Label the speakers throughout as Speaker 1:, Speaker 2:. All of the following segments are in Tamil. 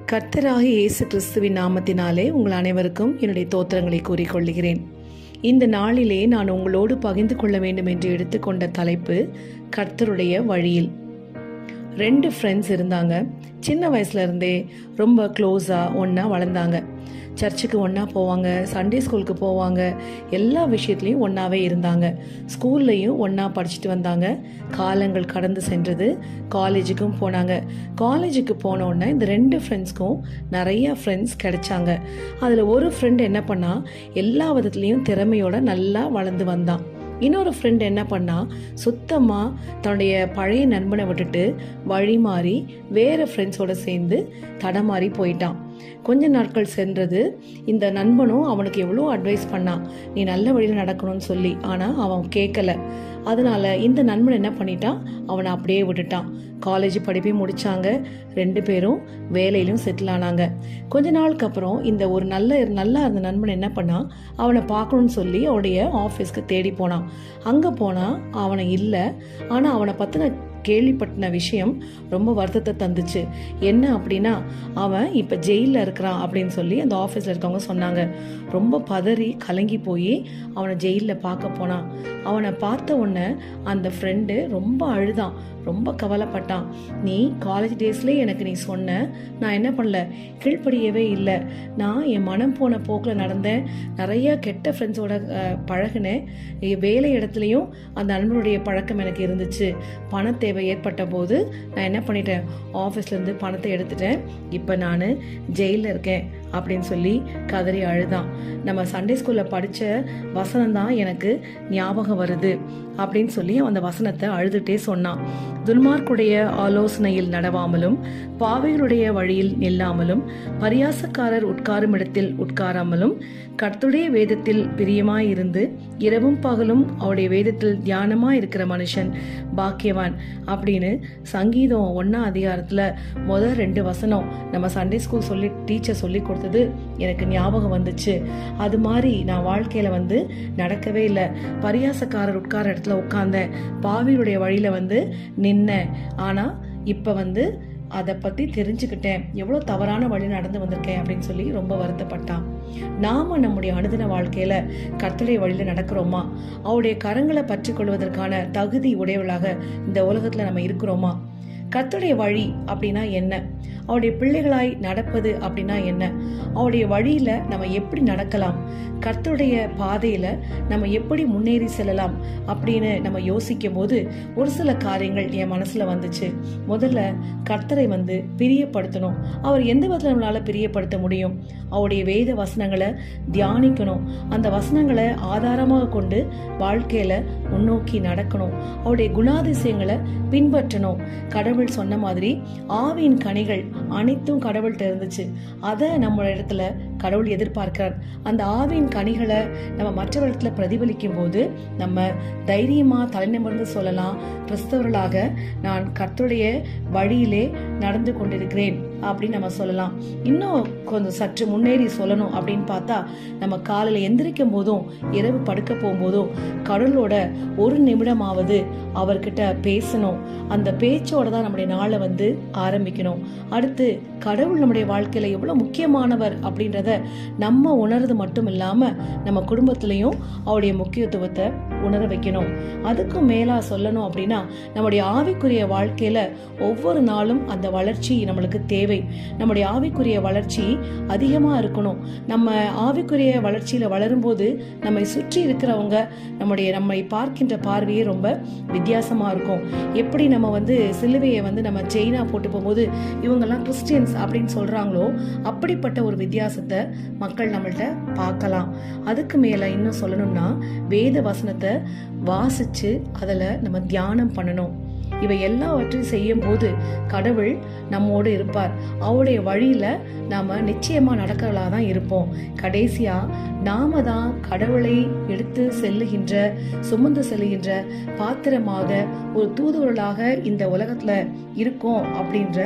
Speaker 1: கர்த்தராகிய இயேசு கிறிஸ்துவின் நாமத்தினாலே உங்கள் அனைவருக்கும் என்னுடைய தோத்திரங்களை கூறிக்கொள்கிறேன் இந்த நாளிலே நான் உங்களோடு பகிர்ந்து கொள்ள வேண்டும் என்று எடுத்துக்கொண்ட தலைப்பு கர்த்தருடைய வழியில் ரெண்டு ஃப்ரெண்ட்ஸ் இருந்தாங்க சின்ன வயசுல இருந்தே ரொம்ப க்ளோஸாக ஒன்றா வளர்ந்தாங்க சர்ச்சுக்கு ஒன்றா போவாங்க சண்டே ஸ்கூலுக்கு போவாங்க எல்லா விஷயத்துலையும் ஒன்றாவே இருந்தாங்க ஸ்கூல்லையும் ஒன்றா படிச்சுட்டு வந்தாங்க காலங்கள் கடந்து சென்றது காலேஜுக்கும் போனாங்க காலேஜுக்கு போன உடனே இந்த ரெண்டு ஃப்ரெண்ட்ஸ்க்கும் நிறைய ஃப்ரெண்ட்ஸ் கிடைச்சாங்க அதில் ஒரு ஃப்ரெண்ட் என்ன பண்ணா எல்லா விதத்துலேயும் திறமையோட நல்லா வளர்ந்து வந்தான் இன்னொரு ஃப்ரெண்ட் என்ன பண்ணா சுத்தமாக தன்னுடைய பழைய நண்பனை விட்டுட்டு வழி மாறி வேற ஃப்ரெண்ட்ஸோட சேர்ந்து தடமாறி போயிட்டான் கொஞ்ச நாட்கள் சென்றது இந்த நண்பனும் அவனுக்கு எவ்வளோ அட்வைஸ் பண்ணான் நீ நல்ல வழியில் நடக்கணும்னு சொல்லி ஆனால் அவன் கேட்கல அதனால இந்த நண்பன் என்ன பண்ணிட்டான் அவனை அப்படியே விட்டுட்டான் காலேஜ் படிப்பையும் முடிச்சாங்க ரெண்டு பேரும் வேலையிலும் செட்டில் ஆனாங்க கொஞ்ச நாளுக்கு அப்புறம் இந்த ஒரு நல்ல நல்லா இருந்த நண்பன் என்ன பண்ணான் அவனை பார்க்கணும்னு சொல்லி அவனுடைய ஆஃபீஸ்க்கு தேடி போனான் அங்கே போனால் அவனை இல்லை ஆனால் அவனை பற்றின கேள்விப்பட்டின விஷயம் ரொம்ப வருத்தத்தை தந்துச்சு என்ன அப்படின்னா அவன் இப்போ ஜெயிலில் இருக்கிறான் அப்படின்னு சொல்லி அந்த ஆஃபீஸில் இருக்கவங்க சொன்னாங்க ரொம்ப பதறி கலங்கி போய் அவனை ஜெயிலில் பார்க்க போனான் அவனை பார்த்த உடனே அந்த ஃப்ரெண்டு ரொம்ப அழுதான் ரொம்ப கவலைப்பட்டான் நீ காலேஜ் டேஸ்லேயே எனக்கு நீ சொன்ன நான் என்ன பண்ணல கீழ்ப்படியவே இல்லை நான் என் மனம் போன போக்கில் நடந்தேன் நிறைய கெட்ட ஃப்ரெண்ட்ஸோட பழகினேன் வேலை இடத்துலையும் அந்த நண்பனுடைய பழக்கம் எனக்கு இருந்துச்சு பண தேவை ஏற்பட்ட போது நான் என்ன பண்ணிட்டேன் ஆஃபீஸ்லேருந்து பணத்தை எடுத்துட்டேன் இப்போ நான் ஜெயிலில் இருக்கேன் அப்படின்னு சொல்லி கதறி அழுதான் நம்ம சண்டே ஸ்கூலில் படித்த வசனம் தான் எனக்கு ஞாபகம் வருது அப்படின்னு சொல்லி அந்த வசனத்தை அழுதுட்டே சொன்னான் துன்மார்க்குடைய ஆலோசனையில் நடவாமலும் பாவைகளுடைய வழியில் நில்லாமலும் பரியாசக்காரர் உட்காரும் இடத்தில் உட்காராமலும் கர்த்துடைய வேதத்தில் பிரியமாயிருந்து இரவும் பகலும் அவருடைய வேதத்தில் தியானமா இருக்கிற மனுஷன் பாக்கியவான் அப்படின்னு சங்கீதம் ஒன்னா அதிகாரத்துல முதல் ரெண்டு வசனம் நம்ம சண்டே ஸ்கூல் சொல்லி டீச்சர் சொல்லி கொடுத்தது எனக்கு ஞாபகம் வந்துச்சு அது மாதிரி நான் வாழ்க்கையில வந்து நடக்கவே இல்லை பரியாசக்காரர் உட்கார இடத்துல உட்கார்ந்தேன் பாவியுடைய வழியில வந்து நின்னேன் ஆனா இப்ப வந்து அதை பற்றி தெரிஞ்சுக்கிட்டேன் எவ்வளோ தவறான வழி நடந்து வந்திருக்கேன் அப்படின்னு சொல்லி ரொம்ப வருத்தப்பட்டான் நாம நம்முடைய அனுதின வாழ்க்கையில கர்த்தருடைய வழியில நடக்கிறோமா அவருடைய கரங்களை பற்றி கொள்வதற்கான தகுதி உடையவளாக இந்த உலகத்துல நம்ம இருக்கிறோமா கர்த்தருடைய வழி அப்படின்னா என்ன அவருடைய பிள்ளைகளாய் நடப்பது அப்படின்னா என்ன அவருடைய வழியில நம்ம எப்படி நடக்கலாம் கர்த்தருடைய பாதையில நம்ம எப்படி முன்னேறி செல்லலாம் அப்படின்னு நம்ம யோசிக்கும் போது ஒரு சில காரியங்கள் என் மனசுல வந்துச்சு முதல்ல கர்த்தரை வந்து பிரியப்படுத்தணும் அவர் எந்த விதத்துல நம்மளால பிரியப்படுத்த முடியும் அவருடைய வேத வசனங்களை தியானிக்கணும் அந்த வசனங்களை ஆதாரமாக கொண்டு வாழ்க்கையில முன்னோக்கி நடக்கணும் அவருடைய குணாதிசயங்களை பின்பற்றணும் கடவுள் சொன்ன மாதிரி ஆவியின் கனிகள் அனைத்தும் கடவுள்கிட்ட இருந்துச்சு அதை நம்ம இடத்துல கடவுள் எதிர்பார்க்கிறார் அந்த ஆவியின் கனிகளை நம்ம மற்றவர்களிடத்துல பிரதிபலிக்கும் போது நம்ம தைரியமா தலைநிமிர்ந்து சொல்லலாம் கிறிஸ்தவர்களாக நான் கர்த்தருடைய வழியிலே நடந்து கொண்டிருக்கிறேன் அப்படின்னு நம்ம சொல்லலாம் இன்னும் கொஞ்சம் சற்று முன்னேறி சொல்லணும் அப்படின்னு பார்த்தா நம்ம காலையில் எந்திரிக்கும் போதும் இரவு படுக்க போகும்போதும் கடவுளோட ஒரு நிமிடமாவது அவர்கிட்ட பேசணும் அந்த பேச்சோட தான் நம்முடைய நாளை வந்து ஆரம்பிக்கணும் அடுத்து கடவுள் நம்முடைய வாழ்க்கையில எவ்வளவு முக்கியமானவர் அப்படின்றத நம்ம உணர்றது மட்டும் இல்லாம நம்ம குடும்பத்திலையும் அவருடைய முக்கியத்துவத்தை உணர வைக்கணும் அதுக்கும் மேலா சொல்லணும் அப்படின்னா நம்முடைய ஆவிக்குரிய வாழ்க்கையில ஒவ்வொரு நாளும் அந்த வளர்ச்சி நம்மளுக்கு தேவை நம்முடைய ஆவிக்குரிய வளர்ச்சி அதிகமா இருக்கணும் நம்ம ஆவிக்குரிய வளர்ச்சியில வளரும்போது நம்மை சுற்றி இருக்கிறவங்க நம்முடைய நம்மை பார்க்கின்ற பார்வையே ரொம்ப வித்தியாசமா இருக்கும் எப்படி நம்ம வந்து சிலுவையை வந்து நம்ம செயினா போட்டு போகும்போது இவங்கெல்லாம் கிறிஸ்டியன்ஸ் அப்படின்னு சொல்றாங்களோ அப்படிப்பட்ட ஒரு வித்தியாசத்தை மக்கள் நம்மள்ட்ட பார்க்கலாம் அதுக்கு மேல இன்னும் சொல்லணும்னா வேத வசனத்தை வாசிச்சு அதில் நம்ம தியானம் பண்ணணும் இவை எல்லாவற்றையும் செய்யும் போது கடவுள் நம்மோடு இருப்பார் அவருடைய வழியில நாம நிச்சயமா நடக்கிறவளா தான் இருப்போம் கடைசியா நாம தான் கடவுளை எடுத்து செல்லுகின்ற சுமந்து செல்லுகின்ற பாத்திரமாக ஒரு தூதுவர்களாக இந்த உலகத்துல இருக்கோம் அப்படின்ற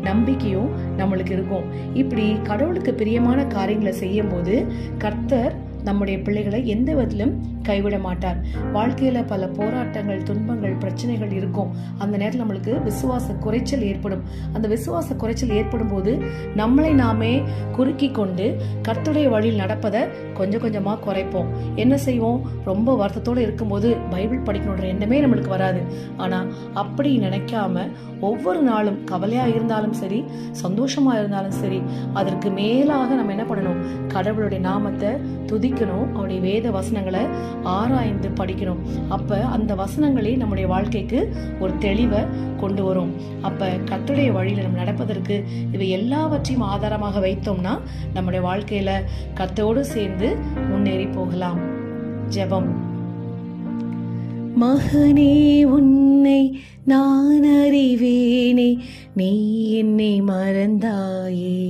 Speaker 1: நம்பிக்கையும் நம்மளுக்கு இருக்கும் இப்படி கடவுளுக்கு பிரியமான காரியங்களை செய்யும் போது கர்த்தர் நம்முடைய பிள்ளைகளை எந்த விதத்திலும் கைவிட மாட்டார் வாழ்க்கையில பல போராட்டங்கள் துன்பங்கள் பிரச்சனைகள் இருக்கும் அந்த நேரத்தில் நம்மளுக்கு விசுவாச குறைச்சல் ஏற்படும் அந்த விசுவாச குறைச்சல் ஏற்படும் போது நம்மளை நாமே குறுக்கி கொண்டு கர்த்தருடைய வழியில் நடப்பதை கொஞ்சம் கொஞ்சமா குறைப்போம் என்ன செய்வோம் ரொம்ப வருத்தத்தோடு இருக்கும்போது பைபிள் படிக்கணுன்ற எண்ணமே நம்மளுக்கு வராது ஆனா அப்படி நினைக்காம ஒவ்வொரு நாளும் கவலையா இருந்தாலும் சரி சந்தோஷமா இருந்தாலும் சரி அதற்கு மேலாக நம்ம என்ன பண்ணணும் கடவுளுடைய நாமத்தை துதிக்கணும் அவருடைய வேத வசனங்களை ஆராய்ந்து படிக்கணும் அப்ப அந்த வசனங்களே நம்முடைய வாழ்க்கைக்கு ஒரு தெளிவை கொண்டு வரும் அப்ப கத்துடைய வழியில நம்ம நடப்பதற்கு இவை எல்லாவற்றையும் ஆதாரமாக வைத்தோம்னா நம்முடைய வாழ்க்கையில கத்தோடு சேர்ந்து முன்னேறி போகலாம் ஜெபம் மகனே உன்னை நான் அறிவேனே நீ என்னை மறந்தாயே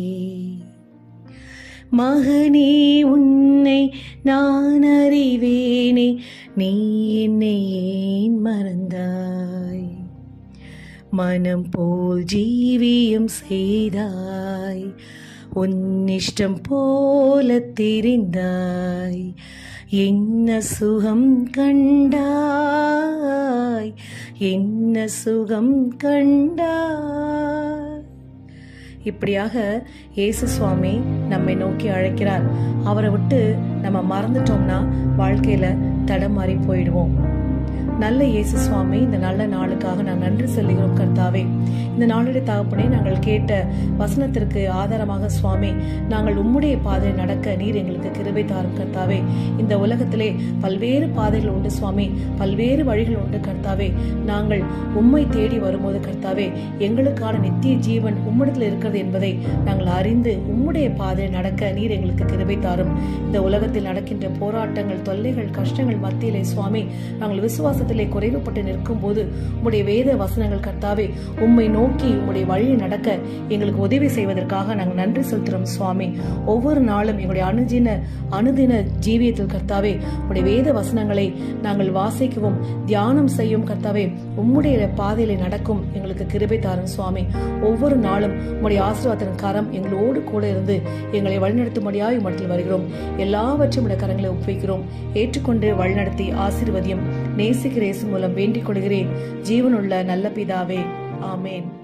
Speaker 1: மகனே உன்னை நான் அறிவேனே நீ என்னை ஏன் மறந்தாய் மனம் போல் ஜீவியம் செய்தாய் உன் இஷ்டம் போல தெரிந்தாய் என்ன சுகம் கண்டாய் என்ன சுகம் கண்டாய் இப்படியாக இயேசு சுவாமி நம்மை நோக்கி அழைக்கிறார் அவரை விட்டு நம்ம மறந்துட்டோம்னா வாழ்க்கையில தடமாறி போயிடுவோம் நல்ல இயேசு சுவாமி இந்த நல்ல நாளுக்காக நான் நன்றி சொல்லுகிறோம் கர்த்தாவே இந்த நாளுடைய தகப்பனே நாங்கள் கேட்ட வசனத்திற்கு ஆதாரமாக சுவாமி நாங்கள் உம்முடைய பாதையில் நடக்க நீர் எங்களுக்கு கிருபை தாரும் கர்த்தாவே இந்த உலகத்திலே பல்வேறு பாதைகள் உண்டு சுவாமி பல்வேறு வழிகள் உண்டு கர்த்தாவே நாங்கள் உம்மை தேடி வரும்போது கர்த்தாவே எங்களுக்கான நித்திய ஜீவன் உம்மிடத்தில் இருக்கிறது என்பதை நாங்கள் அறிந்து உம்முடைய பாதையில் நடக்க நீர் எங்களுக்கு கிருபை தாரும் இந்த உலகத்தில் நடக்கின்ற போராட்டங்கள் தொல்லைகள் கஷ்டங்கள் மத்தியிலே சுவாமி நாங்கள் விசுவாசத்திலே குறைவுபட்டு நிற்கும் போது உம்முடைய வேத வசனங்கள் கர்த்தாவே உம்மை நோக்கி உம்முடைய வழியில் நடக்க எங்களுக்கு உதவி செய்வதற்காக நாங்கள் நன்றி செலுத்துறோம் சுவாமி ஒவ்வொரு நாளும் எங்களுடைய அனுதின அனுதின ஜீவியத்தில் கர்த்தாவே உம்முடைய வேத வசனங்களை நாங்கள் வாசிக்கவும் தியானம் செய்யும் கர்த்தாவே உம்முடைய பாதையிலே நடக்கும் எங்களுக்கு கிருபை தாரும் சுவாமி ஒவ்வொரு நாளும் உம்முடைய ஆசீர்வாதத்தின் கரம் எங்களோடு கூட இருந்து எங்களை வழிநடத்தும்படியாக இம்மடத்தில் வருகிறோம் எல்லாவற்றையும் உடைய கரங்களை ஒப்புவிக்கிறோம் ஏற்றுக்கொண்டு வழிநடத்தி ஆசீர்வதியும் நேசிக்கிற இயேசு மூலம் வேண்டிக் கொள்கிறேன் ஜீவனுள்ள நல்ல பிதாவே ஆமேன்